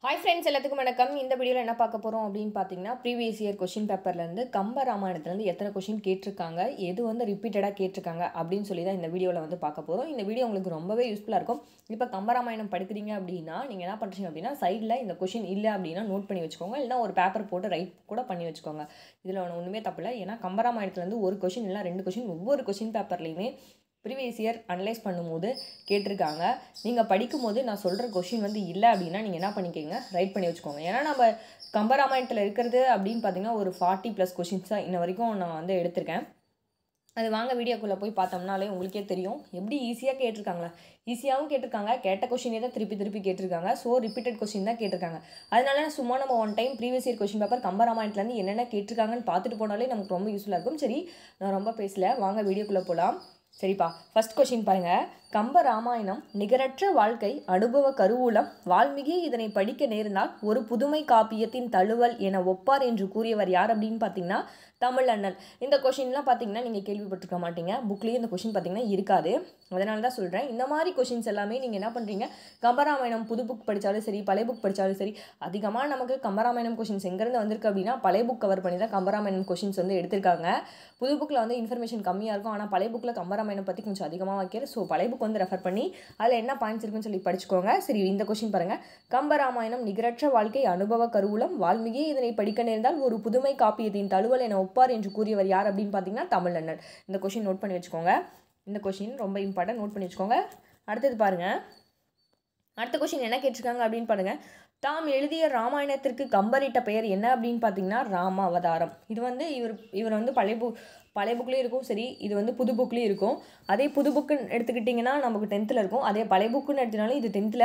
hi friends எல்லாத்துக்கும் வணக்கம் இந்த வீடியோவில் என்ன பார்க்க போகிறோம் அப்படின்னு பார்த்தீங்கன்னா ப்ரீவியஸ் இயர் கொஷின் பேப்பர்லேருந்து கம்ப ராமாயணத்துலேருந்து எத்தனை கொஷின் கேட்டிருக்காங்க எது வந்து ரிப்பீட்டடாக கேட்டிருக்காங்க அப்படின்னு சொல்லி தான் இந்த வீடியோவில் வந்து பார்க்க போகிறோம் இந்த வீடியோ உங்களுக்கு ரொம்பவே யூஸ்ஃபுல்லாக இருக்கும் இப்போ கம்ப ராமாயணம் படிக்கிறீங்க அப்படின்னா நீங்கள் என்ன பண்ணுறீங்க அப்படின்னா சைடில் இந்த கொஷின் இல்லை அப்படின்னா நோட் பண்ணி வச்சுக்கோங்க இல்லைனா ஒரு பேப்பர் போட்டு ரைட் கூட பண்ணி வச்சுக்கோங்க இதில் ஒன்றுமே தப்பில்லை ஏன்னா கம்ப ராமாயணத்துலேருந்து ஒரு கொஷின் இல்லை ரெண்டு கொஷின் ஒவ்வொரு கொஷின் பேப்பர்லேயுமே ப்ரீவியஸ் இயர் அனலைஸ் பண்ணும்போது கேட்டிருக்காங்க நீங்கள் படிக்கும்போது நான் சொல்கிற கொஷின் வந்து இல்லை அப்படின்னா நீங்கள் என்ன பண்ணிக்கோங்க ரைட் பண்ணி வச்சுக்கோங்க ஏன்னா நம்ம கம்பராமாயணத்தில் இருக்கிறது அப்படின்னு பார்த்தீங்கன்னா ஒரு ஃபார்ட்டி ப்ளஸ் கொஷின்ஸ் தான் இன்ன வரைக்கும் நான் வந்து எடுத்திருக்கேன் அது வாங்க வீடியோக்குள்ளே போய் பார்த்தோம்னாலே உங்களுக்கே தெரியும் எப்படி ஈஸியாக கேட்டிருக்காங்களா ஈஸியாகவும் கேட்டிருக்காங்க கேட்ட கொஷினே தான் திருப்பி திருப்பி கேட்டிருக்காங்க ஸோ ரிப்பீட்டட் கொஷின் தான் கேட்டிருக்காங்க அதனால சும்மா நம்ம one time previous year question paper கம்பராமாயணத்துலேருந்து என்னென்ன கேட்டிருக்காங்கன்னு பார்த்துட்டு போனாலே நமக்கு ரொம்ப யூஸ்ஃபுல்லாக இருக்கும் சரி நான் ரொம்ப பேசல வாங்க வீடியோக்குள்ளே போகலாம் சரிப்பா ஃபர்ஸ்ட் கொஷின் பாருங்க கம்ப ராமாயணம் நிகரற்ற வாழ்க்கை அனுபவ கருவூலம் வால்மீகி இதனை படிக்க நேர்ந்தால் ஒரு புதுமை காப்பியத்தின் தழுவல் என ஒப்பார் என்று கூறியவர் யார் அப்படின்னு பார்த்தீங்கன்னா தமிழ் அண்ணன் இந்த கொஷின்லாம் பார்த்தீங்கன்னா நீங்கள் கேள்விப்பட்டிருக்க மாட்டீங்க புக்லேயும் இந்த கொஷின் பார்த்தீங்கன்னா இருக்காது அதனால தான் சொல்கிறேன் இந்த மாதிரி கொஷின்ஸ் எல்லாமே நீங்கள் என்ன பண்ணுறீங்க கம்பராமாயணம் புது புக் படித்தாலும் சரி பழைய புக் படித்தாலும் சரி அதிகமாக நமக்கு கம்பராமாயணம் கொஷின்ஸ் எங்கேருந்து வந்திருக்கு அப்படின்னா பழைய புக் கவர் பண்ணி தான் கம்பராமாயணம் கொஷின்ஸ் வந்து எடுத்திருக்காங்க புது புக்கில் வந்து இன்ஃபர்மேஷன் கம்மியாக இருக்கும் ஆனால் பழைய புக்கில் கம்பராமாயணம் பற்றி கொஞ்சம் அதிகமாக வைக்கிற ஸோ பழைய புக் வந்து ரெஃபர் பண்ணி அதில் என்ன பாயிண்ட்ஸ் இருக்குன்னு சொல்லி படிச்சுக்கோங்க சரி இந்த கொஷின் பாருங்கள் கம்பராமாயணம் நிகரற்ற வாழ்க்கை அனுபவ கருவூலம் வால்மீகி இதனை படிக்க நேர்ந்தால் ஒரு புதுமை காப்பியத்தின் தழுவல் என ஒப்பார் என்று கூறியவர் யார் அப்படின்னு பார்த்தீங்கன்னா தமிழண்ணன் இந்த கொஷின் நோட் பண்ணி வச்சுக்கோங்க இந்த கொஷின் ரொம்ப இம்பார்ட்டன்ட் நோட் பண்ணி வச்சுக்கோங்க அடுத்தது பாருங்கள் அடுத்த கொஷின் என்ன கேட்டிருக்காங்க அப்படின்னு பாருங்க தாம் எழுதிய ராமாயணத்திற்கு கம்பரிட்ட பெயர் என்ன அப்படின்னு பார்த்தீங்கன்னா ராம அவதாரம் இது வந்து இவர் இவர் வந்து பழைய புக் பழைய புக்லேயும் இருக்கும் சரி இது வந்து புது புக்லேயும் இருக்கும் அதே புது புக்குன்னு எடுத்துக்கிட்டிங்கன்னா நமக்கு டென்த்தில் இருக்கும் அதே பழைய புக்குன்னு எடுத்தினாலும் இது டென்த்தில்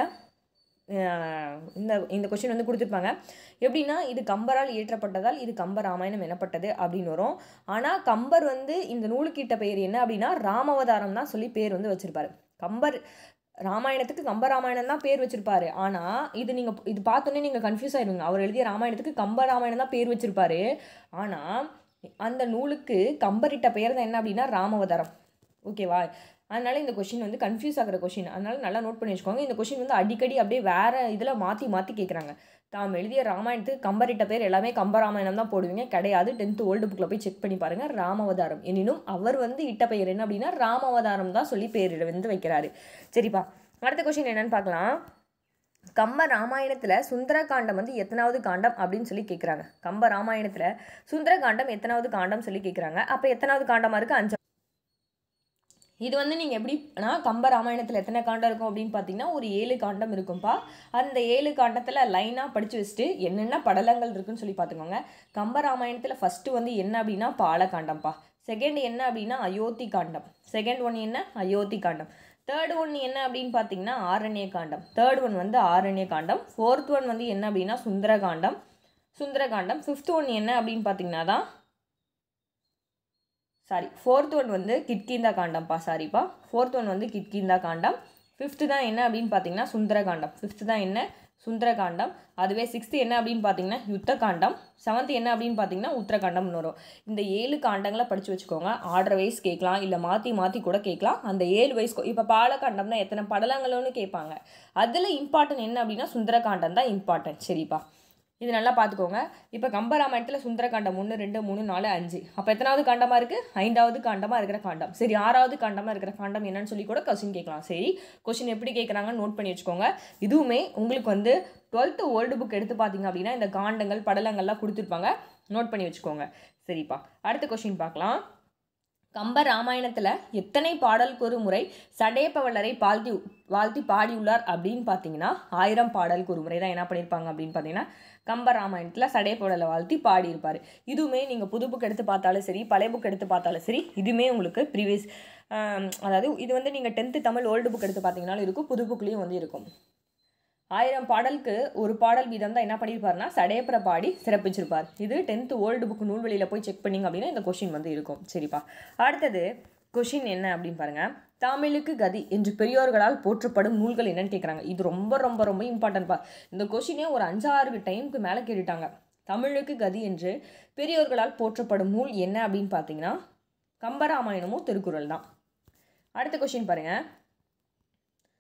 இந்த இந்த கொஷின் வந்து கொடுத்துருப்பாங்க எப்படின்னா இது கம்பரால் இயற்றப்பட்டதால் இது கம்ப ராமாயணம் எனப்பட்டது அப்படின்னு வரும் ஆனால் கம்பர் வந்து இந்த நூலுக்கிட்ட பெயர் என்ன அப்படின்னா ராமவதாரம் தான் சொல்லி பேர் வந்து வச்சுருப்பாரு கம்பர் ராமாயணத்துக்கு கம்ப ராமாயணம் தான் பேர் வச்சிருப்பாரு ஆனால் இது நீங்கள் இது பார்த்தோன்னே நீங்கள் கன்ஃபியூஸ் ஆயிடுவீங்க அவர் எழுதிய ராமாயணத்துக்கு கம்ப ராமாயணம் தான் பேர் வச்சிருப்பாரு ஆனால் அந்த நூலுக்கு கம்பரிட்ட பெயர் தான் என்ன அப்படின்னா ராமவதாரம் ஓகேவா அதனால இந்த கொஷின் வந்து கன்ஃபியூஸ் ஆகிற கொஷின் அதனால நல்லா நோட் பண்ணி வச்சுக்கோங்க இந்த கொஷின் வந்து அடிக்கடி அப்படியே வேறு இதில் மாற்றி மாற்றி கேட்குறாங்க தாம் எழுதிய ராமாயணத்துக்கு கம்பரிட்ட பேர் எல்லாமே கம்ப ராமாயணம் தான் போடுவீங்க கிடையாது டென்த்து ஓல்டு புக்கில் போய் செக் பண்ணி பாருங்கள் ராமவதாரம் எனினும் அவர் வந்து இட்ட பெயர் என்ன அப்படின்னா ராமவதாரம் தான் சொல்லி பேர் வந்து வைக்கிறாரு சரிப்பா அடுத்த கொஷின் என்னன்னு பார்க்கலாம் கம்ப ராமாயணத்தில் சுந்தரகாண்டம் வந்து எத்தனாவது காண்டம் அப்படின்னு சொல்லி கேட்குறாங்க கம்ப ராமாயணத்தில் சுந்தரகாண்டம் எத்தனாவது காண்டம் சொல்லி கேட்குறாங்க அப்போ எத்தனாவது காண்டமாக இருக்குது அஞ்சு இது வந்து நீங்கள் எப்படினா கம்ப ராமாயணத்தில் எத்தனை காண்டம் இருக்கும் அப்படின்னு பார்த்தீங்கன்னா ஒரு ஏழு காண்டம் இருக்கும்ப்பா அந்த ஏழு காண்டத்தில் லைனாக படித்து வச்சுட்டு என்னென்ன படலங்கள் இருக்குன்னு சொல்லி பார்த்துக்கோங்க கம்ப ராமாயணத்தில் ஃபஸ்ட்டு வந்து என்ன அப்படின்னா பாலகாண்டம்ப்பா செகண்ட் என்ன அப்படின்னா அயோத்தி காண்டம் செகண்ட் ஒன் என்ன அயோத்தி காண்டம் தேர்ட் ஒன் என்ன அப்படின்னு பார்த்தீங்கன்னா ஆரண்ய காண்டம் தேர்ட் ஒன் வந்து ஆரண்ய காண்டம் ஃபோர்த் ஒன் வந்து என்ன அப்படின்னா சுந்தரகாண்டம் சுந்தரகாண்டம் ஃபிஃப்த் ஒன் என்ன அப்படின்னு பார்த்தீங்கன்னா தான் சாரி ஃபோர்த் ஒன் வந்து கிட்கிந்தா காண்டம்ப்பா சாரிப்பா ஃபோர்த் ஒன் வந்து கிட்கிந்தா காண்டம் ஃபிஃப்த்து தான் என்ன அப்படின்னு பார்த்தீங்கன்னா சுந்தரகாண்டம் ஃபிஃப்த்து தான் என்ன சுந்தரகாண்டம் அதுவே சிக்ஸ்த்து என்ன அப்படின்னு பார்த்தீங்கன்னா யுத்த காண்டம் செவன்த் என்ன அப்படின்னு பார்த்தீங்கன்னா உத்தரகாண்டம்னு வரும் இந்த ஏழு காண்டங்களை படித்து வச்சுக்கோங்க ஆர்டர் வைஸ் கேட்கலாம் இல்லை மாற்றி மாற்றி கூட கேட்கலாம் அந்த ஏழு வயசு இப்போ பாலகாண்டம்னா எத்தனை படலங்கள்னு கேட்பாங்க அதில் இம்பார்ட்டன்ட் என்ன அப்படின்னா சுந்தரகாண்டம் தான் இம்பார்ட்டன்ட் சரிப்பா இது நல்லா பார்த்துக்கோங்க இப்போ கம்பராமாயணத்தில் சுந்தரகாண்டம் ஒன்று ரெண்டு மூணு நாலு அஞ்சு அப்போ எத்தனாவது காண்டமாக இருக்குது ஐந்தாவது காண்டமாக இருக்கிற காண்டம் சரி ஆறாவது காண்டமாக இருக்கிற காண்டம் என்னன்னு சொல்லி கூட கொஸ்டின் கேட்கலாம் சரி கொஸ்டின் எப்படி கேட்குறாங்கன்னு நோட் பண்ணி வச்சுக்கோங்க இதுவுமே உங்களுக்கு வந்து டுவெல்த்து ஓல்டு புக் எடுத்து பார்த்தீங்க அப்படின்னா இந்த காண்டங்கள் படலங்கள்லாம் கொடுத்துருப்பாங்க நோட் பண்ணி வச்சுக்கோங்க சரிப்பா அடுத்த கொஸ்டின் பார்க்கலாம் கம்ப ராமாயணத்தில் எத்தனை பாடலுக்கு ஒரு முறை சடையப்பவல்லரை வாழ்த்தி வாழ்த்தி பாடியுள்ளார் அப்படின்னு பார்த்தீங்கன்னா ஆயிரம் பாடலுக்கு ஒரு முறை தான் என்ன பண்ணியிருப்பாங்க அப்படின்னு பார்த்தீங்கன்னா கம்ப ராமாயணத்தில் சடையப்பவலை வாழ்த்தி பாடியிருப்பார் இதுவுமே நீங்கள் புது புக் எடுத்து பார்த்தாலும் சரி பழைய புக் எடுத்து பார்த்தாலும் சரி இதுவுமே உங்களுக்கு ப்ரீவியஸ் அதாவது இது வந்து நீங்கள் டென்த்து தமிழ் ஓல்டு புக் எடுத்து பார்த்தீங்கன்னாலும் இருக்கும் புது புக்லேயும் வந்து இருக்கும் ஆயிரம் பாடலுக்கு ஒரு பாடல் வீதம் தான் என்ன பண்ணியிருப்பாருன்னா சடையப்புற பாடி சிறப்பிச்சிருப்பார் இது டென்த்து ஓல்டு புக் நூல்வெளியில் போய் செக் பண்ணிங்க அப்படின்னா இந்த கொஷின் வந்து இருக்கும் சரிப்பா அடுத்தது கொஷின் என்ன அப்படின்னு பாருங்கள் தமிழுக்கு கதி என்று பெரியோர்களால் போற்றப்படும் நூல்கள் என்னன்னு கேட்குறாங்க இது ரொம்ப ரொம்ப ரொம்ப இம்பார்ட்டன்ட்பா இந்த கொஷினே ஒரு அஞ்சாறு டைமுக்கு மேலே கேட்டுட்டாங்க தமிழுக்கு கதி என்று பெரியோர்களால் போற்றப்படும் நூல் என்ன அப்படின்னு பார்த்தீங்கன்னா கம்பராமாயணமும் திருக்குறள் தான் அடுத்த கொஷின் பாருங்கள்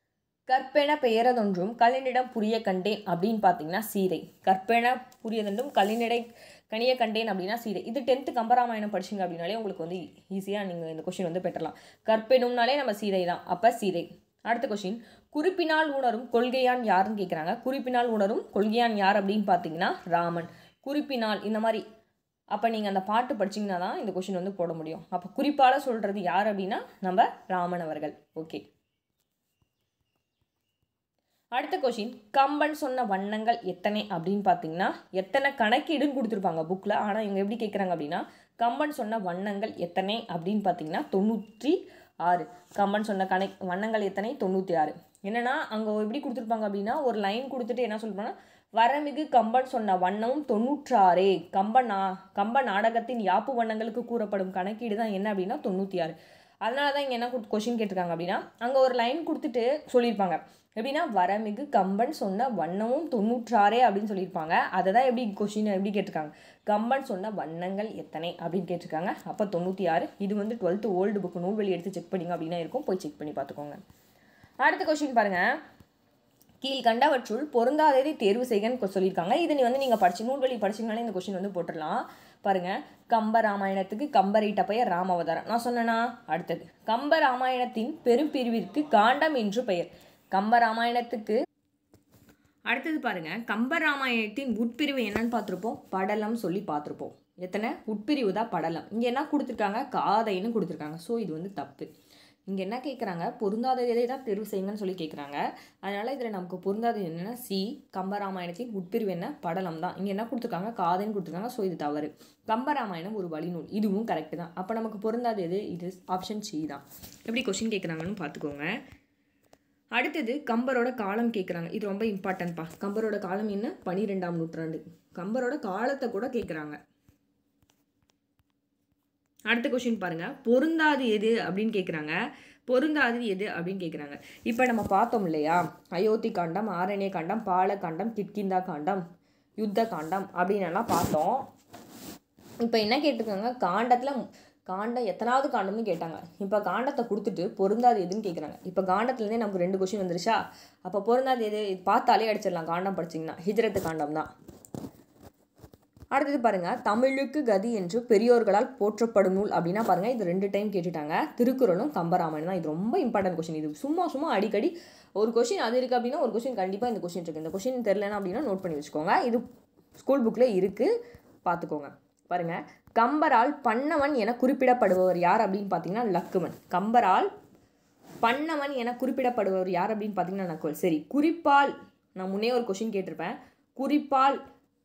கற்பென பெயரதொன்றும் கலினிடம் புரிய கண்டேன் அப்படின்னு பார்த்தீங்கன்னா சீதை கற்பென புரியதொன்றும் கலினிடை கனிய கண்டேன் அப்படின்னா சீதை இது டென்த்து கம்பராமாயணம் படிச்சிங்க அப்படின்னாலே உங்களுக்கு வந்து ஈஸியாக நீங்கள் இந்த கொஷின் வந்து பெற்றலாம் கற்பெனும்னாலே நம்ம சீதை தான் அப்போ சீதை அடுத்த கொஷின் குறிப்பினால் உணரும் கொள்கையான் யாருன்னு கேட்குறாங்க குறிப்பினால் உணரும் கொள்கையான் யார் அப்படின்னு பார்த்தீங்கன்னா ராமன் குறிப்பினால் இந்த மாதிரி அப்போ நீங்கள் அந்த பாட்டு படிச்சிங்கன்னா தான் இந்த கொஷின் வந்து போட முடியும் அப்போ குறிப்பால் சொல்கிறது யார் அப்படின்னா நம்ம ராமன் அவர்கள் ஓகே அடுத்த கொஷின் கம்பன் சொன்ன வண்ணங்கள் எத்தனை அப்படின்னு பார்த்தீங்கன்னா எத்தனை கணக்கீடுன்னு கொடுத்துருப்பாங்க புக்கில் ஆனால் இவங்க எப்படி கேட்குறாங்க அப்படின்னா கம்பன் சொன்ன வண்ணங்கள் எத்தனை அப்படின்னு பார்த்தீங்கன்னா தொண்ணூற்றி ஆறு கம்பன் சொன்ன கணக் வண்ணங்கள் எத்தனை தொண்ணூற்றி ஆறு என்னென்னா அங்கே எப்படி கொடுத்துருப்பாங்க அப்படின்னா ஒரு லைன் கொடுத்துட்டு என்ன சொல்லுவாங்கன்னா வரமிகு கம்பன் சொன்ன வண்ணமும் தொண்ணூற்றாறே கம்ப நா கம்ப நாடகத்தின் யாப்பு வண்ணங்களுக்கு கூறப்படும் கணக்கீடு தான் என்ன அப்படின்னா தொண்ணூற்றி ஆறு அதனால தான் இங்கே என்ன கொஷின் கேட்டிருக்காங்க அப்படின்னா அங்கே ஒரு லைன் கொடுத்துட்டு சொல்லியிருப்பாங்க எப்படின்னா வரமிகு கம்பன் சொன்ன வண்ணமும் தொண்ணூற்றாறே அப்படின்னு சொல்லியிருப்பாங்க அதை தான் எப்படி கொஷின் எப்படி கேட்டிருக்காங்க கம்பன் சொன்ன வண்ணங்கள் எத்தனை அப்படின்னு கேட்டிருக்காங்க அப்போ தொண்ணூற்றி ஆறு இது வந்து டுவெல்த்து ஓல்டு புக்கு நூல்வெளி எடுத்து செக் பண்ணிங்க அப்படின்னா இருக்கும் போய் செக் பண்ணி பார்த்துக்கோங்க அடுத்த கொஷின் பாருங்கள் கீழ்கண்டவற்றுள் பொருந்தாததை தேர்வு செய்கன்னு சொல்லியிருக்காங்க இது நீ வந்து நீங்கள் படிச்சு நூல்வெளி படிச்சிங்கனாலே இந்த கொஷின் வந்து போட்டுடலாம் பாருங்க கம்ப ராமாயணத்துக்கு கம்பரிட்ட பெயர் ராமவதாரம் நான் சொன்னேனா அடுத்தது கம்ப ராமாயணத்தின் பெரும்பிரிவிற்கு காண்டம் என்று பெயர் கம்ப ராமாயணத்துக்கு அடுத்தது பாருங்க கம்ப ராமாயணத்தின் உட்பிரிவு என்னன்னு பார்த்துருப்போம் படலம் சொல்லி பார்த்துருப்போம் எத்தனை உட்பிரிவு தான் படலம் இங்கே என்ன கொடுத்துருக்காங்க காதைன்னு கொடுத்துருக்காங்க ஸோ இது வந்து தப்பு இங்கே என்ன கேட்குறாங்க பொருந்தாததை தான் தேர்வு செய்யுங்கன்னு சொல்லி கேட்குறாங்க அதனால் இதில் நமக்கு பொருந்தாதது என்னென்னா சி கம்பராமாயணத்தின் உட்பிரிவு என்ன படலம் தான் இங்கே என்ன கொடுத்துருக்காங்க காதைன்னு கொடுத்துருக்காங்க ஸோ இது தவறு கம்பராமாயணம் ஒரு வழிநூல் இதுவும் கரெக்டு தான் அப்போ நமக்கு பொருந்தாது எது இது ஆப்ஷன் சி தான் எப்படி கொஷின் கேட்குறாங்கன்னு பார்த்துக்கோங்க அடுத்தது கம்பரோட காலம் கேட்குறாங்க இது ரொம்ப இம்பார்ட்டன்ட்ப்பா கம்பரோட காலம் என்ன பனிரெண்டாம் நூற்றாண்டு கம்பரோட காலத்தை கூட கேட்குறாங்க அடுத்த கொஷின் பாருங்க பொருந்தாது எது அப்படின்னு கேட்குறாங்க பொருந்தாது எது அப்படின்னு கேட்குறாங்க இப்போ நம்ம பார்த்தோம் இல்லையா அயோத்தி காண்டம் ஆரண்ய காண்டம் பால காண்டம் கிட்கிந்தா காண்டம் யுத்த காண்டம் அப்படின்னு எல்லாம் பார்த்தோம் இப்போ என்ன கேட்டிருக்காங்க காண்டத்தில் காண்டம் எத்தனாவது காண்டம்னு கேட்டாங்க இப்போ காண்டத்தை கொடுத்துட்டு பொருந்தாது எதுன்னு கேட்குறாங்க இப்போ காண்டத்துலேருந்தே நமக்கு ரெண்டு கொஷின் வந்துருச்சா அப்போ பொருந்தாது எது இது பார்த்தாலே அடிச்சிடலாம் காண்டம் படிச்சிங்கன்னா ஹிஜ்ரத்து காண்டம் தான் அடுத்தது பாருங்க தமிழுக்கு கதி என்று பெரியோர்களால் போற்றப்படும் நூல் அப்படின்னா பாருங்க இது ரெண்டு டைம் கேட்டுட்டாங்க திருக்குறளும் கம்பராமாயணம் தான் இது ரொம்ப இம்பார்ட்டன்ட் கொஷின் இது சும்மா சும்மா அடிக்கடி ஒரு கொஷின் அது இருக்குது அப்படின்னா ஒரு கொஷின் கண்டிப்பாக இந்த கொஷின் இருக்குது இந்த கொஷின் தெரிலனா அப்படின்னா நோட் பண்ணி வச்சுக்கோங்க இது ஸ்கூல் புக்கில் இருக்குது பார்த்துக்கோங்க பாருங்க கம்பரால் பண்ணவன் என குறிப்பிடப்படுபவர் யார் அப்படின்னு பார்த்தீங்கன்னா லக்குமன் கம்பரால் பண்ணவன் என குறிப்பிடப்படுபவர் யார் அப்படின்னு பார்த்தீங்கன்னா நக்குவல் சரி குறிப்பால் நான் முன்னே ஒரு கொஷின் கேட்டிருப்பேன் குறிப்பால்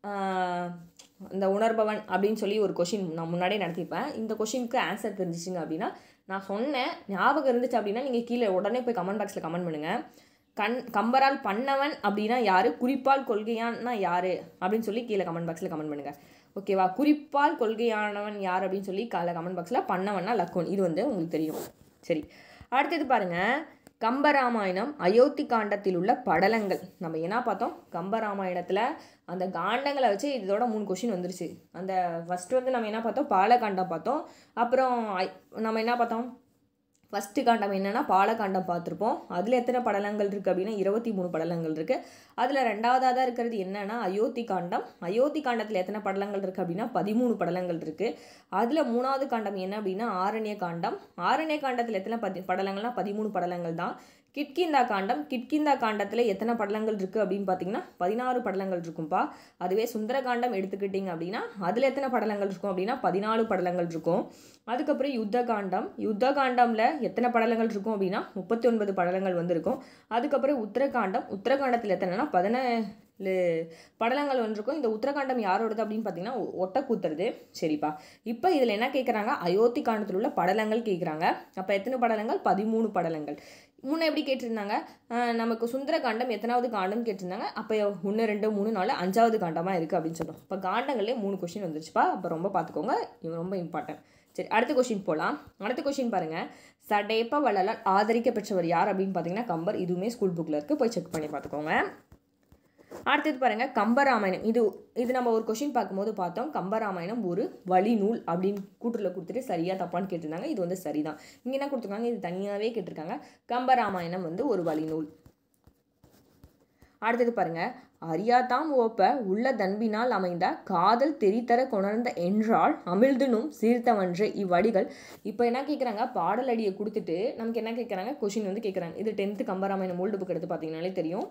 இந்த உணர்பவன் அப்படின்னு சொல்லி ஒரு கொஷின் நான் முன்னாடியே நடத்தியிருப்பேன் இந்த கொஷினுக்கு ஆன்சர் தெரிஞ்சிச்சிங்க அப்படின்னா நான் சொன்னேன் ஞாபகம் இருந்துச்சு அப்படின்னா நீங்கள் கீழே உடனே போய் கமெண்ட் பாக்ஸில் கமெண்ட் பண்ணுங்கள் கண் கம்பரால் பண்ணவன் அப்படின்னா யார் குறிப்பால் கொள்கையான்னா யார் அப்படின்னு சொல்லி கீழே கமெண்ட் பாக்ஸில் கமெண்ட் பண்ணுங்கள் ஓகேவா குறிப்பால் கொள்கையானவன் யார் அப்படின்னு சொல்லி காலை கமெண்ட் பாக்ஸில் பண்ணவன்னா லக்கோன் இது வந்து உங்களுக்கு தெரியும் சரி அடுத்தது பாருங்கள் கம்பராமாயணம் அயோத்தி காண்டத்தில் உள்ள படலங்கள் நம்ம என்ன பார்த்தோம் கம்பராமாயணத்தில் அந்த காண்டங்களை வச்சு இதோட மூணு கொஷின் வந்துருச்சு அந்த ஃபஸ்ட்டு வந்து நம்ம என்ன பார்த்தோம் பாலகாண்டம் பார்த்தோம் அப்புறம் நம்ம என்ன பார்த்தோம் ஃபஸ்ட்டு காண்டம் என்னென்னா பாலகாண்டம் பார்த்துருப்போம் அதில் எத்தனை படலங்கள் இருக்குது அப்படின்னா இருபத்தி மூணு படலங்கள் இருக்குது அதில் ரெண்டாவதாக தான் இருக்கிறது என்னென்னா அயோத்தி காண்டம் அயோத்தி காண்டத்தில் எத்தனை படலங்கள் இருக்குது அப்படின்னா பதிமூணு படலங்கள் இருக்குது அதில் மூணாவது காண்டம் என்ன அப்படின்னா ஆரண்ய காண்டம் ஆரண்ய காண்டத்தில் எத்தனை பதி படலங்கள்னா பதிமூணு படலங்கள் தான் கிட்கிந்தா காண்டம் கிட்கிந்தா காண்டத்தில் எத்தனை படலங்கள் இருக்குது அப்படின்னு பார்த்தீங்கன்னா பதினாறு படலங்கள் இருக்கும்பா அதுவே சுந்தர காண்டம் எடுத்துக்கிட்டிங்க அப்படின்னா அதில் எத்தனை படலங்கள் இருக்கும் அப்படின்னா பதினாலு படலங்கள் இருக்கும் அதுக்கப்புறம் யுத்த காண்டம் யுத்த காண்டமில் எத்தனை படலங்கள் இருக்கும் அப்படின்னா முப்பத்தி ஒன்பது படலங்கள் வந்திருக்கும் அதுக்கப்புறம் உத்தரகாண்டம் உத்தரகாண்டத்தில் எத்தனைனா பதினேழு படலங்கள் வந்திருக்கும் இந்த உத்தரகாண்டம் யாரோடது அப்படின்னு பார்த்தீங்கன்னா ஒட்டக்கூத்துறது சரிப்பா இப்போ இதில் என்ன கேட்குறாங்க அயோத்தி காண்டத்தில் உள்ள படலங்கள் கேட்குறாங்க அப்போ எத்தனை படலங்கள் பதிமூணு படலங்கள் முன்ன எப்படி கேட்டிருந்தாங்க நமக்கு சுந்தர காண்டம் எத்தனாவது காண்டம் கேட்டிருந்தாங்க அப்போ ஒன்று ரெண்டு மூணு நாலு அஞ்சாவது காண்டமாக இருக்குது அப்படின்னு சொன்னோம் இப்போ காண்டங்களே மூணு கொஷின் வந்துருச்சுப்பா அப்போ ரொம்ப பார்த்துக்கோங்க இது ரொம்ப இம்பார்ட்டன்ட் சரி அடுத்த கொஷின் போகலாம் அடுத்த கொஷின் பாருங்கள் சடேப்ப வள்ளலால் ஆதரிக்க பெற்றவர் யார் அப்படின்னு பார்த்தீங்கன்னா கம்பர் இதுவுமே ஸ்கூல் புக்கில் இருக்குது போய் செக் பண்ணி பார்த்துக்கோங்க அடுத்தது பாருங்கள் கம்பராமாயணம் இது இது நம்ம ஒரு கொஷின் பார்க்கும்போது பார்த்தோம் கம்பராமாயணம் ஒரு வழி நூல் அப்படின்னு கூட்டுல கொடுத்துட்டு சரியாக தப்பான்னு கேட்டிருந்தாங்க இது வந்து சரிதான் இங்கே என்ன கொடுத்துருக்காங்க இது தனியாகவே கேட்டிருக்காங்க கம்பராமாயணம் வந்து ஒரு வழி நூல் அடுத்தது பாருங்க அறியாதாம் ஓப்ப உள்ள தன்பினால் அமைந்த காதல் தெரித்தர கொணர்ந்த என்றால் அமிழ்தனும் சீர்த்தவன்று இவ்வடிகள் இப்போ என்ன கேட்குறாங்க பாடல் அடியை கொடுத்துட்டு நமக்கு என்ன கேட்குறாங்க கொஷின் வந்து கேட்குறாங்க இது டென்த்து கம்பராமாயணம் ஓல்டு புக் எடுத்து பார்த்தீங்கனாலே தெரியும்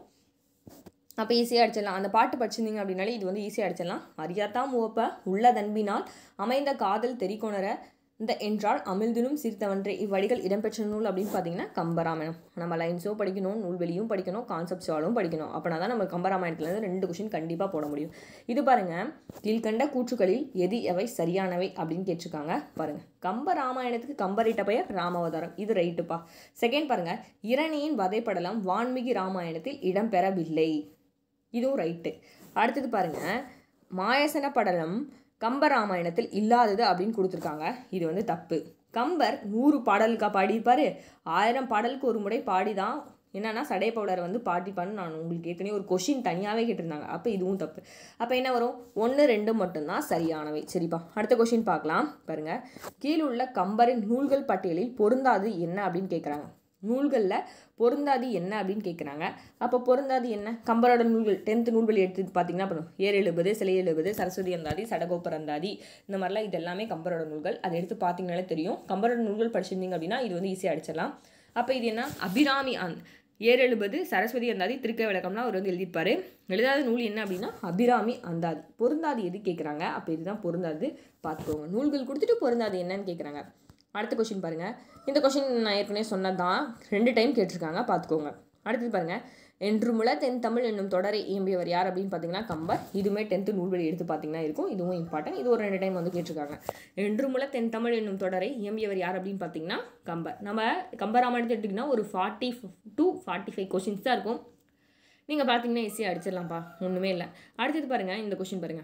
அப்போ ஈஸியாக அடிச்சிடலாம் அந்த பாட்டு படிச்சிருந்தீங்க அப்படின்னாலே இது வந்து ஈஸியாக அடிச்சிடலாம் அறியாத்தாம் ஓப்ப உள்ள தன்பினால் அமைந்த காதல் தெரிகொணர இந்த என்றால் அமிழ்தினும் சீர்த்தவன்றே இவ்வடிகள் இடம்பெற்ற நூல் அப்படின்னு பார்த்தீங்கன்னா கம்பராமாயணம் நம்ம லைன்ஸும் படிக்கணும் நூல்வெளியும் படிக்கணும் கான்செப்ட் சாலும் படிக்கணும் அப்படின்னா தான் நம்ம கம்பராமாயணத்துலேருந்து ரெண்டு கொஷின் கண்டிப்பாக போட முடியும் இது பாருங்க கீழ்கண்ட கூற்றுகளில் எது எவை சரியானவை அப்படின்னு கேட்டிருக்காங்க பாருங்க கம்ப ராமாயணத்துக்கு கம்பரிட்ட பெயர் ராமாவதாரம் இது ரைட்டுப்பா செகண்ட் பாருங்க இரணியின் வதைப்படலம் வான்மிகி ராமாயணத்தில் இடம்பெறவில்லை இதுவும் ரைட்டு அடுத்தது பாருங்க மாயசன படலம் கம்பராமாயணத்தில் இல்லாதது அப்படின்னு கொடுத்துருக்காங்க இது வந்து தப்பு கம்பர் நூறு பாடலுக்கா பாடியிருப்பாரு ஆயிரம் பாடலுக்கு ஒரு முறை பாடி தான் என்னன்னா சடை பவுடரை வந்து பாட்டிப்பான்னு நான் உங்களுக்கு ஏற்கனவே ஒரு கொஷின் தனியாகவே கேட்டிருந்தாங்க அப்போ இதுவும் தப்பு அப்போ என்ன வரும் ஒன்று ரெண்டு மட்டும்தான் சரியானவை சரிப்பா அடுத்த கொஷின் பார்க்கலாம் பாருங்க கீழுள்ள கம்பரின் நூல்கள் பட்டியலில் பொருந்தாது என்ன அப்படின்னு கேட்குறாங்க நூல்களில் பொருந்தாது என்ன அப்படின்னு கேட்குறாங்க அப்போ பொருந்தாது என்ன கம்பரோட நூல்கள் டென்த்து நூல்வெளி எடுத்து பார்த்தீங்கன்னா அப்புறம் ஏர் எழுபது சிலை எழுபது சரஸ்வதி அந்தாதி சடகோப்பர் அந்தாதி இந்த மாதிரிலாம் இது எல்லாமே கம்பரோட நூல்கள் அதை எடுத்து பார்த்தீங்கனாலே தெரியும் கம்பரோட நூல்கள் படிச்சிருந்தீங்க அப்படின்னா இது வந்து ஈஸியாக அடிச்சிடலாம் அப்போ இது என்ன அபிராமி அந் ஏர் எழுபது சரஸ்வதி அந்தாதி திருக்கை விளக்கம்லாம் அவர் வந்து எழுதியிருப்பாரு எழுதாத நூல் என்ன அப்படின்னா அபிராமி அந்தாதி பொருந்தாது எது கேட்குறாங்க அப்போ இதுதான் பொருந்தாது பார்த்துக்கோங்க நூல்கள் கொடுத்துட்டு பொருந்தாது என்னன்னு கேட்குறாங்க அடுத்த கொஷின் பாருங்க இந்த கொஷின் நான் ஏற்கனவே சொன்னதான் ரெண்டு டைம் கேட்டிருக்காங்க பார்த்துக்கோங்க அடுத்தது பாருங்க என்று முல தென் தமிழ் என்னும் தொடரை இயம்பியவர் யார் அப்படின்னு பார்த்தீங்கன்னா கம்பர் இதுவுமே டென்த்து நூல்வெளி எடுத்து பார்த்தீங்கன்னா இருக்கும் இதுவும் இம்பார்ட்டன்ட் இது ஒரு ரெண்டு டைம் வந்து கேட்டிருக்காங்க என்று முல தென் தமிழ் என்னும் தொடரை இயம்பியவர் யார் அப்படின்னு பார்த்தீங்கன்னா கம்பர் நம்ம கம்பராமாயணத்தை எடுத்துக்கிட்டிங்கன்னா ஒரு forty to forty five questions தான் இருக்கும் நீங்கள் பார்த்தீங்கன்னா ஈஸியாக அடிச்சிடலாம்ப்பா ஒன்றுமே இல்லை அடுத்தது பாருங்கள் இந்த கொஷின் பாருங்கள்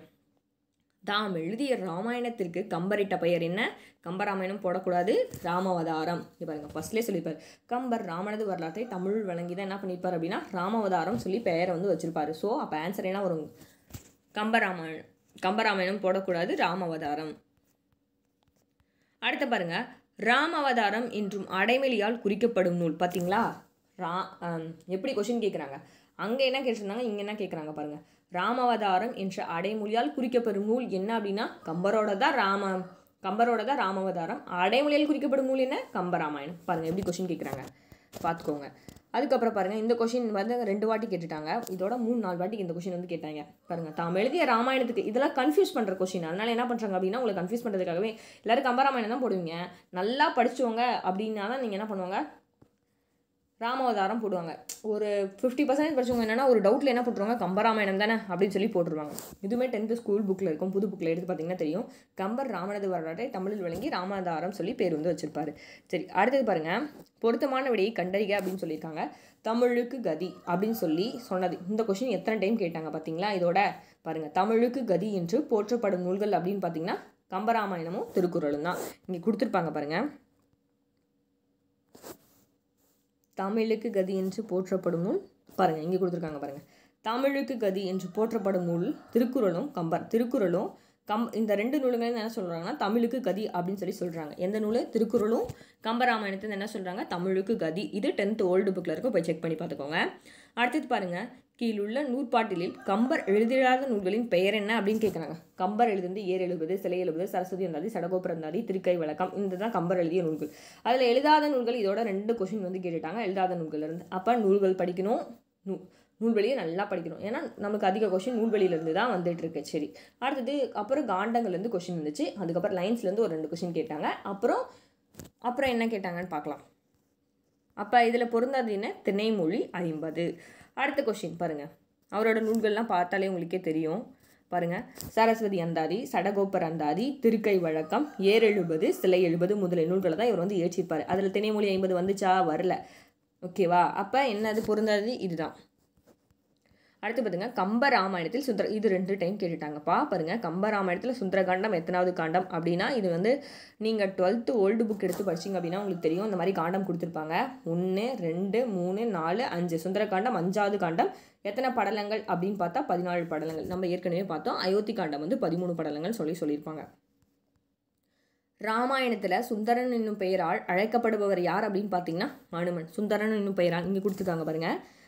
தாம் எழுதிய ராமாயணத்திற்கு கம்பரிட்ட பெயர் என்ன கம்பராமாயணம் போடக்கூடாது ராமவதாரம் இது பாருங்க ஃபர்ஸ்ட்லேயே சொல்லியிருப்பார் கம்பர் ராமனது வரலாற்றை தமிழ் வழங்கி தான் என்ன பண்ணியிருப்பார் அப்படின்னா ராமவதாரம் சொல்லி பெயரை வந்து வச்சிருப்பாரு ஸோ அப்போ ஆன்சர் என்ன வரும் கம்பராமாயணம் கம்பராமாயணம் போடக்கூடாது ராமவதாரம் அடுத்த பாருங்க ராமவதாரம் என்றும் அடைமொழியால் குறிக்கப்படும் நூல் பார்த்தீங்களா ரா ஆம், எப்படி கொஷின் கேட்குறாங்க அங்கே என்ன கேட்டிருந்தாங்க இங்கே என்ன கேட்குறாங்க பாருங்க ராமவதாரம் என்ற அடைமொழியால் குறிக்கப்படும் நூல் என்ன அப்படின்னா கம்பரோட தான் ராம கம்பரோட தான் ராமவதாரம் அடைமொழியால் குறிக்கப்படும் நூல் என்ன கம்பராமாயணம் பாருங்க எப்படி கொஷின் கேட்குறாங்க பார்த்துக்கோங்க அதுக்கப்புறம் பாருங்க இந்த கொஷின் வந்து ரெண்டு வாட்டி கேட்டுட்டாங்க இதோட மூணு நாலு வாட்டி இந்த கொஷின் வந்து கேட்டாங்க பாருங்க தாம் எழுதிய ராமாயணத்துக்கு இதெல்லாம் கன்ஃபியூஸ் பண்ணுற கொஷின் அதனால என்ன பண்ணுறாங்க அப்படின்னா உங்களை கன்ஃபியூஸ் பண்ணுறதுக்காகவே எல்லாரும் கம்பராமாயணம் தான் போடுவீங்க நல்லா படிச்சவங்க அப்படின்னா தான் நீங்கள் என்ன பண்ணுவாங்க ராமாவதாரம் போடுவாங்க ஒரு ஃபிஃப்டி பர்சன்டேஜ் படிச்சவங்க என்னன்னா ஒரு டவுட்டில் என்ன போட்டுருவாங்க கம்பராமாயணம் தானே அப்படின்னு சொல்லி போட்டுருவாங்க இதுவுமே டென்த்து ஸ்கூல் புக்கில் இருக்கும் புது புக்கில் எடுத்து பார்த்தீங்கன்னா தெரியும் கம்பர் ராமனது வரலாற்றை தமிழில் வழங்கி ராமதாரம் சொல்லி பேர் வந்து வச்சிருப்பாரு சரி அடுத்தது பாருங்க பொருத்தமான விடையை கண்டறிக அப்படின்னு சொல்லியிருக்காங்க தமிழுக்கு கதி அப்படின்னு சொல்லி சொன்னது இந்த கொஷின் எத்தனை டைம் கேட்டாங்க பார்த்தீங்களா இதோட பாருங்க தமிழுக்கு கதி என்று போற்றப்படும் நூல்கள் அப்படின்னு பார்த்தீங்கன்னா கம்பராமாயணமும் திருக்குறளும் தான் இங்கே கொடுத்துருப்பாங்க பாருங்க தமிழுக்கு கதி என்று போற்றப்படும் நூல் பாருங்க இங்கே கொடுத்துருக்காங்க பாருங்க தமிழுக்கு கதி என்று போற்றப்படும் நூல் திருக்குறளும் கம்பர் திருக்குறளும் கம் இந்த ரெண்டு நூலுங்களையும் என்ன சொல்கிறாங்கன்னா தமிழுக்கு கதி அப்படின்னு சொல்லி சொல்கிறாங்க எந்த நூல் திருக்குறளும் கம்பராமாயணத்தை என்ன சொல்கிறாங்க தமிழுக்கு கதி இது டென்த் ஓல்டு புக்கில் இருக்கும் போய் செக் பண்ணி பார்த்துக்கோங்க அடுத்தது பாருங்க கீழுள்ள நூற்பாட்டிலில் கம்பர் எழுதிடாத நூல்களின் பெயர் என்ன அப்படின்னு கேட்குறாங்க கம்பர் எழுதுந்து ஏர் எழுபது சிலை எழுபது சரஸ்வதி அந்தாதி சடகோபுர அந்தாதி திருக்கை வழக்கம் இந்த தான் கம்பர் எழுதிய நூல்கள் அதில் எழுதாத நூல்கள் இதோட ரெண்டு கொஷின் வந்து கேட்டுட்டாங்க எழுதாத நூல்கள் இருந்து அப்போ நூல்கள் படிக்கணும் நூ நூல்வெளியை நல்லா படிக்கணும் ஏன்னா நமக்கு அதிக கொஷின் நூல்வெளியிலேருந்து தான் வந்துட்டு இருக்கு சரி அடுத்தது அப்புறம் காண்டங்கள்லேருந்து கொஷின் வந்துச்சு அதுக்கப்புறம் லைன்ஸ்லேருந்து ஒரு ரெண்டு கொஷின் கேட்டாங்க அப்புறம் அப்புறம் என்ன கேட்டாங்கன்னு பார்க்கலாம் அப்போ இதில் பொருந்தாது என்ன திணைமொழி ஐம்பது அடுத்த கொஷின் பாருங்கள் அவரோட நூல்கள்லாம் பார்த்தாலே உங்களுக்கே தெரியும் பாருங்கள் சரஸ்வதி அந்தாதி சடகோப்பர் அந்தாதி திருக்கை வழக்கம் ஏர் எழுபது சிலை எழுபது முதலிய நூல்களை தான் இவர் வந்து ஏற்றிருப்பார் அதில் திணைமொழி ஐம்பது வந்துச்சா வரல ஓகேவா அப்போ என்னது பொருந்தாது இதுதான் அடுத்து பாருங்க கம்ப ராமாயணத்தில் சுந்தர இது ரெண்டு டைம் கேட்டுட்டாங்கப்பா பாருங்க கம்ப ராமாயணத்தில் சுந்தரகாண்டம் எத்தனாவது காண்டம் அப்படின்னா இது வந்து நீங்கள் டுவெல்த்து ஓல்டு புக் எடுத்து படிச்சீங்க அப்படின்னா உங்களுக்கு தெரியும் இந்த மாதிரி காண்டம் கொடுத்துருப்பாங்க ஒன்று ரெண்டு மூணு நாலு அஞ்சு சுந்தரகாண்டம் அஞ்சாவது காண்டம் எத்தனை படலங்கள் அப்படின்னு பார்த்தா பதினாலு படலங்கள் நம்ம ஏற்கனவே பார்த்தோம் அயோத்தி காண்டம் வந்து பதிமூணு படலங்கள் சொல்லி சொல்லியிருப்பாங்க ராமாயணத்தில் சுந்தரன் என்னும் பெயரால் அழைக்கப்படுபவர் யார் அப்படின்னு பார்த்தீங்கன்னா அனுமன் சுந்தரன் என்னும் பெயரால் இங்கே கொடுத்துருக்காங்க பாருங்க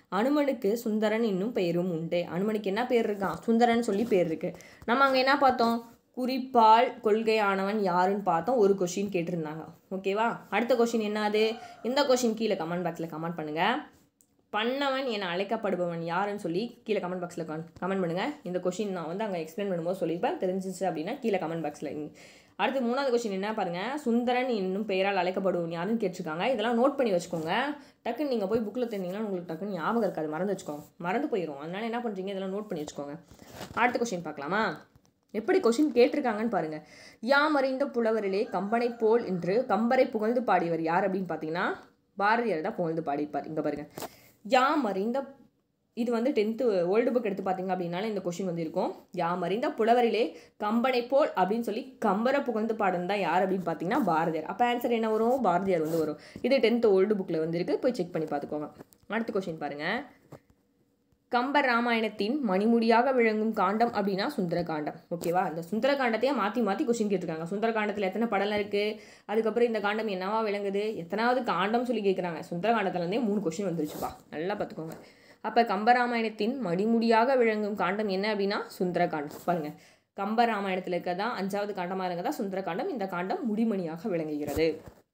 அனுமனுக்கு சுந்தரன் என்னும் பெயரும் உண்டு அனுமனுக்கு என்ன பேர் இருக்கான் சுந்தரன் சொல்லி பேர் இருக்கு நம்ம அங்கே என்ன பார்த்தோம் குறிப்பால் கொள்கையானவன் யாருன்னு பார்த்தோம் ஒரு கொஷின் கேட்டிருந்தாங்க ஓகேவா அடுத்த கொஷின் என்னது இந்த கொஷின் கீழே கமெண்ட் பாக்ஸில் கமெண்ட் பண்ணுங்கள் பண்ணவன் என அழைக்கப்படுபவன் யாருன்னு சொல்லி கீழே கமெண்ட் பாக்ஸில் கமெண்ட் பண்ணுங்கள் இந்த கொஷின் நான் வந்து அங்கே எக்ஸ்பிளைன் பண்ணும்போது சொல்லியிருப்பேன் தெரிஞ்சிச்சு அப்படின்னா கீழே கமெண்ட் பாக்ஸில் அடுத்து மூணாவது கொஷின் என்ன பாருங்கள் சுந்தரன் என்னும் பெயரால் அழைக்கப்படுவன் யாருன்னு கேட்டிருக்காங்க இதெல்லாம் நோட் பண்ணி வச்சுக்கோங்க டக்குன்னு நீங்கள் போய் புக்கில் தெரிஞ்சிங்கன்னா உங்களுக்கு டக்குன்னு ஞாபகம் இருக்காது மறந்து வச்சுக்கோங்க மறந்து போயிடும் அதனால என்ன பண்ணுறீங்க இதெல்லாம் நோட் பண்ணி வச்சுக்கோங்க அடுத்த கொஷின் பார்க்கலாமா எப்படி கொஷின் கேட்டிருக்காங்கன்னு பாருங்க யாம் அறிந்த புலவரிலே கம்பனை போல் என்று கம்பரை புகழ்ந்து பாடியவர் யார் அப்படின்னு பார்த்தீங்கன்னா பாரதியார் தான் புகழ்ந்து பாடியிருப்பார் இங்கே பாருங்க யாம் அறிந்த இது வந்து டென்த்து ஓல்டு புக் எடுத்து பார்த்தீங்க அப்படின்னால இந்த கொஷின் வந்து இருக்கும் யாம் அறிந்த புலவரிலே கம்பனை போல் அப்படின்னு சொல்லி கம்பரை புகழ்ந்து பாடுன்னு தான் யார் அப்படின்னு பார்த்தீங்கன்னா பாரதியார் அப்போ ஆன்சர் என்ன வரும் பாரதியார் வந்து வரும் இது டென்த்து ஓல்டு புக்கில் வந்து இருக்கு போய் செக் பண்ணி பார்த்துக்கோங்க அடுத்த கொஷின் பாருங்கள் கம்பர் ராமாயணத்தின் மணிமுடியாக விளங்கும் காண்டம் அப்படின்னா சுந்தரகாண்டம் ஓகேவா இந்த சுந்தரகாண்டத்தையே மாற்றி மாற்றி கொஸ்டின் கேட்டிருக்காங்க சுந்தரகாண்டத்தில் எத்தனை படம்லாம் இருக்குது அதுக்கப்புறம் இந்த காண்டம் என்னவா விளங்குது எத்தனாவது காண்டம் சொல்லி கேட்குறாங்க சுந்தரகாண்டத்துலேருந்தே மூணு கொஸ்டின் வந்துருச்சுப்பா நல்லா பார்த்துக்கோங்க அப்போ கம்பராமாயணத்தின் மணிமுடியாக விளங்கும் காண்டம் என்ன அப்படின்னா சுந்தரகாண்டம் பாருங்க கம்பராமாயணத்தில் இருக்கதான் அஞ்சாவது காண்டமாக இருங்கதா சுந்தரகாண்டம் இந்த காண்டம் முடிமணியாக விளங்குகிறது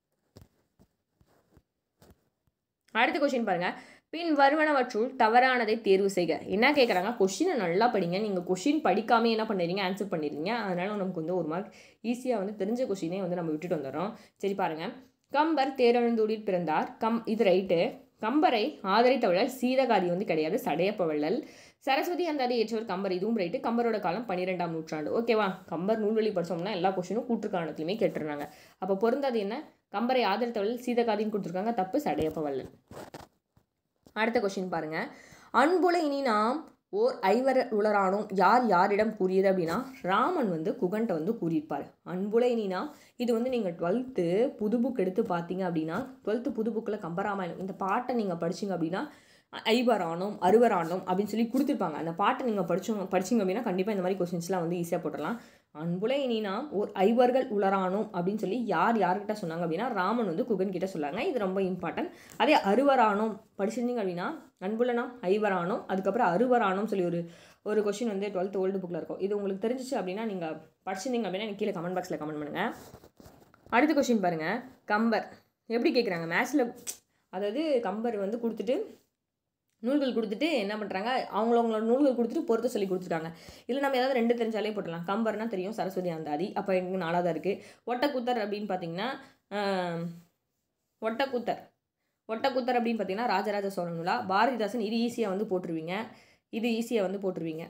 அடுத்த கொஸ்டின் பாருங்க பின் வருவனவற்றுள் தவறானதை தேர்வு செய்க என்ன கேட்குறாங்க கொஷினை நல்லா படிங்க நீங்கள் கொஷின் படிக்காம என்ன பண்ணுறீங்க ஆன்சர் பண்ணிடுறீங்க அதனால நமக்கு வந்து ஒரு மார்க் ஈஸியாக வந்து தெரிஞ்ச கொஷினே வந்து நம்ம விட்டுட்டு வந்துடுறோம் சரி பாருங்க கம்பர் தேரெழுந்தூரில் பிறந்தார் கம் இது ரைட்டு கம்பரை ஆதரித்தவழல் சீதகாதி வந்து கிடையாது சடையப்ப வள்ளல் சரஸ்வதி அந்த அதை ஏற்றவர் கம்பர் இதுவும் ரைட்டு கம்பரோட காலம் பன்னிரெண்டாம் நூற்றாண்டு ஓகேவா கம்பர் நூல்வழி படிச்சோம்னா எல்லா கொஷினும் கூற்றுக்காலத்துலையுமே கேட்டுருந்தாங்க அப்போ பொருந்தாது என்ன கம்பரை ஆதரித்தவள் சீதகாதின்னு கொடுத்துருக்காங்க தப்பு சடையப்ப வள்ளல் அடுத்த கொஷின் பாருங்க அன்புல இனி நாம் ஓர் ஐவர் உளரானோம் யார் யாரிடம் கூறியது அப்படின்னா ராமன் வந்து குகன்ட்ட வந்து கூறியிருப்பார் அன்புல இனினா இது வந்து நீங்கள் டுவெல்த்து புது புக் எடுத்து பார்த்தீங்க அப்படின்னா டுவெல்த்து புது புக்கில் கம்பராமாயணம் இந்த பாட்டை நீங்கள் படிச்சீங்க அப்படின்னா ஐவரானோம் அறுவரானோம் அப்படின்னு சொல்லி கொடுத்துருப்பாங்க அந்த பாட்டை நீங்கள் படிச்சோம் படிச்சிங்க அப்படின்னா கண்டிப்பாக இந்த மாதிரி கொஸ்டின்ஸ்லாம் வந்து ஈஸியாக போட்டுடலாம் அன்புல இனினா ஓர் ஐவர்கள் உளரானோம் அப்படின்னு சொல்லி யார் யார்கிட்ட சொன்னாங்க அப்படின்னா ராமன் வந்து குகன் கிட்ட சொன்னாங்க இது ரொம்ப இம்பார்ட்டன்ட் அதே அறுவரானோம் படிச்சிருந்தீங்க அப்படின்னா அன்புல நாம் ஐவரானோம் அதுக்கப்புறம் அறுவரானோம் சொல்லி ஒரு ஒரு கொஷின் வந்து டுவெல்த் ஓல்டு புக்கில் இருக்கும் இது உங்களுக்கு தெரிஞ்சிச்சு அப்படின்னா நீங்கள் படிச்சிருந்தீங்க அப்படின்னா எனக்கு கீழே கமெண்ட் பாக்ஸில் கமெண்ட் பண்ணுங்கள் அடுத்த கொஷின் பாருங்கள் கம்பர் எப்படி கேட்குறாங்க மேத்ஸில் அதாவது கம்பர் வந்து கொடுத்துட்டு நூல்கள் கொடுத்துட்டு என்ன பண்ணுறாங்க அவங்களவங்களோட நூல்கள் கொடுத்துட்டு பொறுத்த சொல்லி கொடுத்துருக்காங்க இல்லை நம்ம ஏதாவது ரெண்டு தெரிஞ்சாலே போட்டுடலாம் கம்பர்னா தெரியும் சரஸ்வதி அந்தாதி அப்போ எங்கே நாலாக தான் இருக்குது ஒட்டக்கூத்தர் அப்படின்னு பார்த்தீங்கன்னா ஒட்டக்கூத்தர் ஒட்டக்கூத்தர் அப்படின்னு பார்த்தீங்கன்னா ராஜராஜ சோழன் நூலா பாரதிதாசன் இது ஈஸியாக வந்து போட்டுருவீங்க இது ஈஸியாக வந்து போட்டுருவீங்க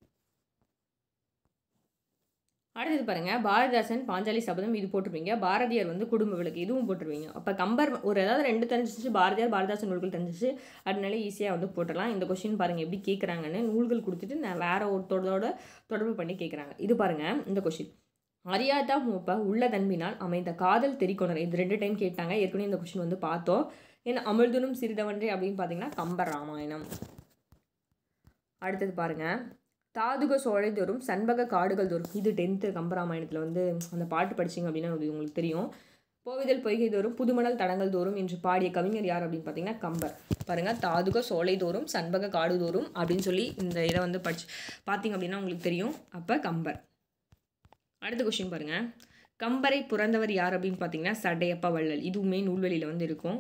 அடுத்தது பாருங்க பாரதிதாசன் பாஞ்சாலி சபதம் இது போட்டிருப்பீங்க பாரதியார் வந்து குடும்ப விளக்கு இதுவும் போட்டுருவீங்க அப்போ கம்பர் ஒரு ஏதாவது ரெண்டு தெரிஞ்சிச்சு பாரதியார் பாரதிதாசன் நூல்கள் தெரிஞ்சிச்சு அதனால ஈஸியாக வந்து போட்டுடலாம் இந்த கொஸ்டின் பாருங்க எப்படி கேட்குறாங்கன்னு நூல்கள் கொடுத்துட்டு நான் வேற ஒருத்தரோட தொடர்பு பண்ணி கேட்குறாங்க இது பாருங்க இந்த கொஸ்டின் அறியாதா மூப்ப உள்ள தன்பினால் அமைந்த காதல் தெரிக்கொணர் இது ரெண்டு டைம் கேட்டாங்க ஏற்கனவே இந்த கொஸ்டின் வந்து பார்த்தோம் ஏன்னா அமிழ்துனும் சிறிதவன்றே அப்படின்னு பார்த்தீங்கன்னா கம்பர் ராமாயணம் அடுத்தது பாருங்க தாதுக சோழை தோறும் சண்பக காடுகள் தோறும் இது டென்த்து கம்பராமாயணத்தில் வந்து அந்த பாட்டு படிச்சிங்க அப்படின்னா அது உங்களுக்கு தெரியும் போவிதல் பொய்கை தோறும் புதுமணல் தடங்கள் தோறும் என்று பாடிய கவிஞர் யார் அப்படின்னு பார்த்தீங்கன்னா கம்பர் பாருங்க தாதுக சோலை தோறும் சண்பக காடு தோறும் அப்படின்னு சொல்லி இந்த இதை வந்து படிச்சு பார்த்தீங்க அப்படின்னா உங்களுக்கு தெரியும் அப்போ கம்பர் அடுத்த கொஸ்டின் பாருங்க கம்பரை பிறந்தவர் யார் அப்படின்னு பார்த்தீங்கன்னா சடையப்ப வள்ளல் இதுவுமே நூல்வெளியில் வந்து இருக்கும்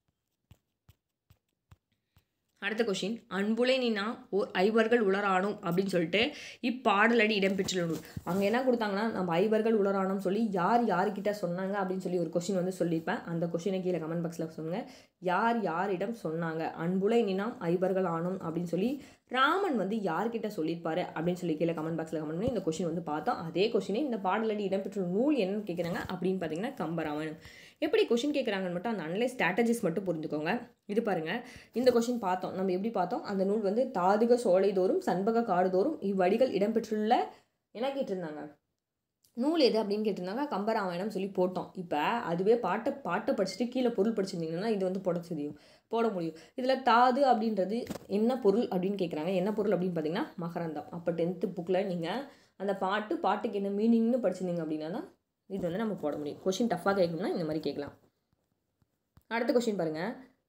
அடுத்த கொஷின் அன்புலை நீனா ஓர் ஐவர்கள் உளரானோம் அப்படின்னு சொல்லிட்டு இப்பாடலடி இடம்பெற்றுள்ள நூல் அங்கே என்ன கொடுத்தாங்கன்னா நம்ம ஐவர்கள் உளரானோம் சொல்லி யார் யார்கிட்ட சொன்னாங்க அப்படின்னு சொல்லி ஒரு கொஷின் வந்து சொல்லியிருப்பேன் அந்த கொஷினை கீழே கமெண்ட் பாக்ஸில் சொல்லுங்கள் யார் யாரிடம் சொன்னாங்க அன்புலை நினாம் ஐவர்கள் ஆனோம் அப்படின்னு சொல்லி ராமன் வந்து யார்கிட்ட சொல்லியிருப்பாரு அப்படின்னு சொல்லி கீழே கமெண்ட் பாக்ஸில் கமெண்ட் பண்ணி இந்த கொஷின் வந்து பார்த்தோம் அதே கொஷினை இந்த பாடலடி இடம்பெற்றுள்ள நூல் என்னன்னு கேட்குறாங்க அப்படின்னு பார்த்தீங்கன்னா கம்பராமாயணம் எப்படி கொஷின் கேட்குறாங்கன்னு மட்டும் அந்த அனலைஸ் ஸ்ட்ராட்டஜிஸ் மட்டும் புரிஞ்சுக்கோங்க இது பாருங்கள் இந்த கொஷின் பார்த்தோம் நம்ம எப்படி பார்த்தோம் அந்த நூல் வந்து தாதுக சோலை தோறும் சண்பக காடு தோறும் இவ்வடிகள் இடம்பெற்றுள்ள என்ன கேட்டிருந்தாங்க நூல் எது அப்படின்னு கேட்டிருந்தாங்க கம்பராமாயணம் சொல்லி போட்டோம் இப்போ அதுவே பாட்டை பாட்டை படிச்சுட்டு கீழே பொருள் படிச்சிருந்தீங்கன்னா இது வந்து போட தெரியும் போட முடியும் இதில் தாது அப்படின்றது என்ன பொருள் அப்படின்னு கேட்குறாங்க என்ன பொருள் அப்படின்னு பார்த்தீங்கன்னா மகரந்தம் அப்போ டென்த்து புக்கில் நீங்கள் அந்த பாட்டு பாட்டுக்கு என்ன மீனிங்னு படிச்சிருந்தீங்க அப்படின்னா தான் இது வந்து நம்ம போட முடியும் கொஷின் டஃப்பாக கேட்கணும்னா இந்த மாதிரி கேட்கலாம் அடுத்த கொஷின் பாருங்கள்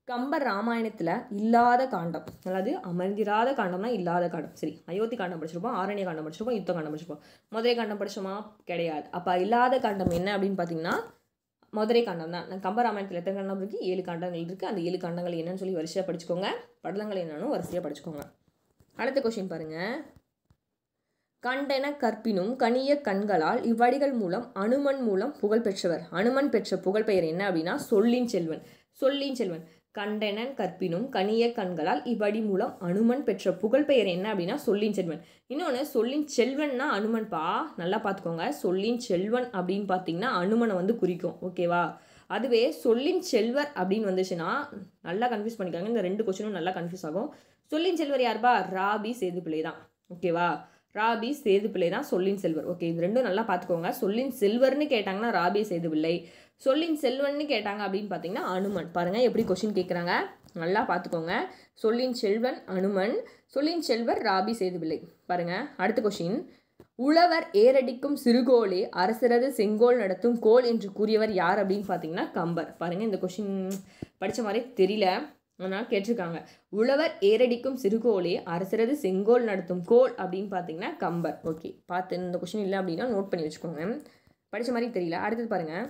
கம்பர் ராமாயணத்தில் இல்லாத காண்டம் அதாவது அமர்ந்திராத காண்டம்னா இல்லாத காண்டம் சரி அயோத்தி காண்டம் படிச்சிருப்போம் ஆரண்ய காண்டம் படிச்சிருப்போம் யுத்த காண்டம் படிச்சிருப்போம் மதுரை காண்டம் படிச்சோமா கிடையாது அப்போ இல்லாத காண்டம் என்ன அப்படின்னு பார்த்தீங்கன்னா மதுரை காண்டம் தான் நான் கம்பராமாயணத்தில் எத்தனை காண்டம் இருக்குது ஏழு காண்டங்கள் இருக்குது அந்த ஏழு காண்டங்கள் என்னன்னு சொல்லி வரிசையாக படிச்சுக்கோங்க படலங்கள் என்னன்னு வரிசையாக படிச்சுக்கோங்க அடுத்த கொஷின் பாருங்கள் கண்டென கற்பினும் கனிய கண்களால் இவ்வடிகள் மூலம் அனுமன் மூலம் புகழ் பெற்றவர் அனுமன் பெற்ற புகழ்பெயர் என்ன அப்படின்னா சொல்லின் செல்வன் சொல்லின் செல்வன் கண்டனன் கற்பினும் கனிய கண்களால் இவ்வடி மூலம் அனுமன் பெற்ற புகழ்பெயர் என்ன அப்படின்னா சொல்லின் செல்வன் இன்னொன்று சொல்லின் செல்வன்னா அனுமன்பா நல்லா பார்த்துக்கோங்க சொல்லின் செல்வன் அப்படின்னு பார்த்தீங்கன்னா அனுமனை வந்து குறிக்கும் ஓகேவா அதுவே சொல்லின் செல்வர் அப்படின்னு வந்துச்சுன்னா நல்லா கன்ஃபியூஸ் பண்ணிக்காங்க இந்த ரெண்டு கொஸ்டினும் நல்லா கன்ஃபியூஸ் ஆகும் சொல்லின் செல்வர் யாருப்பா ராபி சேதுப்பிள்ளை தான் ஓகேவா ராபி சேதுப்பிள்ளை தான் சொல்லின் செல்வர் ஓகே இது ரெண்டும் நல்லா பார்த்துக்கோங்க சொல்லின் செல்வர்னு கேட்டாங்கன்னா ராபி சேதுப்பிள்ளை சொல்லின் செல்வன்னு கேட்டாங்க அப்படின்னு பார்த்தீங்கன்னா அனுமன் பாருங்கள் எப்படி கொஷின் கேட்குறாங்க நல்லா பார்த்துக்கோங்க சொல்லின் செல்வன் அனுமன் சொல்லின் செல்வர் ராபி சேதுப்பிள்ளை பாருங்கள் அடுத்த கொஷின் உழவர் ஏரடிக்கும் சிறுகோளே அரசரது செங்கோல் நடத்தும் கோல் என்று கூறியவர் யார் அப்படின்னு பார்த்தீங்கன்னா கம்பர் பாருங்கள் இந்த கொஷின் படித்த மாதிரி தெரியல அதனால் கேட்டிருக்காங்க உழவர் ஏரடிக்கும் சிறுகோளே அரசரது செங்கோல் நடத்தும் கோல் அப்படின்னு பார்த்தீங்கன்னா கம்பர் ஓகே பார்த்து இந்த கொஷின் இல்லை அப்படின்னா நோட் பண்ணி வச்சுக்கோங்க படித்த மாதிரி தெரியல அடுத்தது பாருங்கள்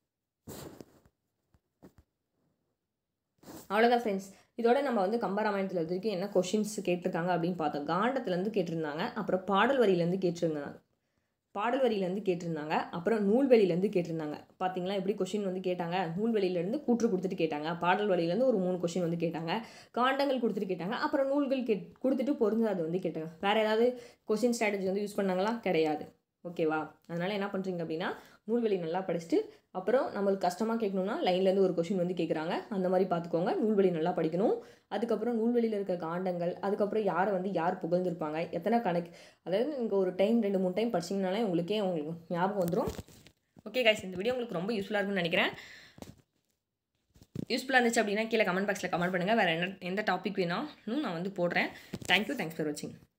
அவ்வளோதான் ஃப்ரெண்ட்ஸ் இதோட நம்ம வந்து கம்பராமாயணத்தில் வரைக்கும் என்ன கொஷின்ஸ் கேட்டிருக்காங்க அப்படின்னு பார்த்தோம் காண்டத்துலேருந்து கேட்டிருந்தாங்க அப்புறம் பாடல் வரியிலேருந்து கேட்டிருந்தாங்க பாடல் வரியிலேருந்து கேட்டிருந்தாங்க அப்புறம் நூல்வெளியிலேருந்து கேட்டிருந்தாங்க பார்த்தீங்களா எப்படி கொஷின் வந்து கேட்டாங்க நூல்வெளியிலேருந்து கூற்று கொடுத்துட்டு கேட்டாங்க பாடல் வழியிலேருந்து ஒரு மூணு கொஷின் வந்து கேட்டாங்க காண்டங்கள் கொடுத்துட்டு கேட்டாங்க அப்புறம் நூல்கள் கே கொடுத்துட்டு பொருந்தாது வந்து கேட்டாங்க வேறு ஏதாவது கொஷின் ஸ்ட்ராட்டஜி வந்து யூஸ் பண்ணாங்களா கிடையாது ஓகேவா அதனால் என்ன பண்ணுறீங்க அப்படின்னா நூல்வெளி நல்லா படிச்சுட்டு அப்புறம் நம்மளுக்கு கஷ்டமாக கேட்கணும்னா லைன்லேருந்து ஒரு கொஷின் வந்து கேட்குறாங்க அந்த மாதிரி பார்த்துக்கோங்க நூல்வெளி நல்லா படிக்கணும் அதுக்கப்புறம் நூல்வெளியில் இருக்க காண்டங்கள் அதுக்கப்புறம் யாரை வந்து யார் புகழ்ந்திருப்பாங்க எத்தனை கணக்கு அதாவது நீங்கள் ஒரு டைம் ரெண்டு மூணு டைம் படிச்சிங்கனாலே உங்களுக்கே உங்களுக்கு ஞாபகம் வந்துடும் ஓகே கைஸ் இந்த வீடியோ உங்களுக்கு ரொம்ப யூஸ்ஃபுல்லாக இருக்கும்னு நினைக்கிறேன் யூஸ்ஃபுல்லாக இருந்துச்சு அப்படின்னா கீழே கமெண்ட் பாக்ஸில் கமெண்ட் பண்ணுங்கள் வேறு என்ன எந்த டாபிக் வேணாலும் நான் வந்து போடுறேன் தேங்க்யூ தேங்க்ஸ் ஃபார் வாட்சிங்